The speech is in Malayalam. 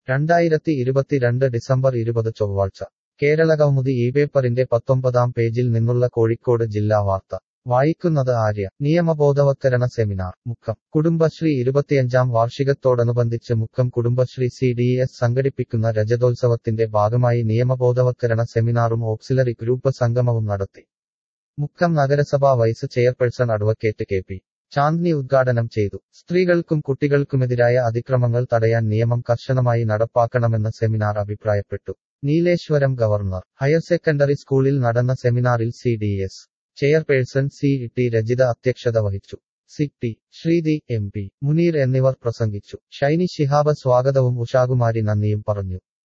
രണ്ടായിരത്തി ഇരുപത്തിരണ്ട് ഡിസംബർ ഇരുപത് ചൊവ്വാഴ്ച കേരള കൗമുദി ഈ പേപ്പറിന്റെ പത്തൊമ്പതാം പേജിൽ നിന്നുള്ള കോഴിക്കോട് ജില്ലാ വാർത്ത വായിക്കുന്നത് ആര്യ നിയമബോധവത്കരണ സെമിനാർ മുക്കം കുടുംബശ്രീ ഇരുപത്തിയഞ്ചാം വാർഷികത്തോടനുബന്ധിച്ച് Mukkam Kudumbashree C D S സംഘടിപ്പിക്കുന്ന രജതോത്സവത്തിന്റെ ഭാഗമായി നിയമബോധവത്കരണ സെമിനാറും ഓക്സിലറി ഗ്രൂപ്പ് സംഗമവും നടത്തി മുക്കം നഗരസഭാ vice chairperson advocate K P Chandni ഉദ്ഘാടനം ചെയ്തു സ്ത്രീകൾക്കും കുട്ടികൾക്കുമെതിരായ അതിക്രമങ്ങൾ തടയാൻ നിയമം കർശനമായി നടപ്പാക്കണമെന്ന് സെമിനാർ അഭിപ്രായപ്പെട്ടു നീലേശ്വരം ഗവർണർ ഹയർ സെക്കൻഡറി സ്കൂളിൽ നടന്ന സെമിനാറിൽ C D S chairperson C T Rajitha അധ്യക്ഷത വഹിച്ചു C T Sreethi M P Muneer എന്നിവർ പ്രസംഗിച്ചു ഷൈനി ശിഹാബ് സ്വാഗതവും ഉഷാകുമാരി നന്ദിയും പറഞ്ഞു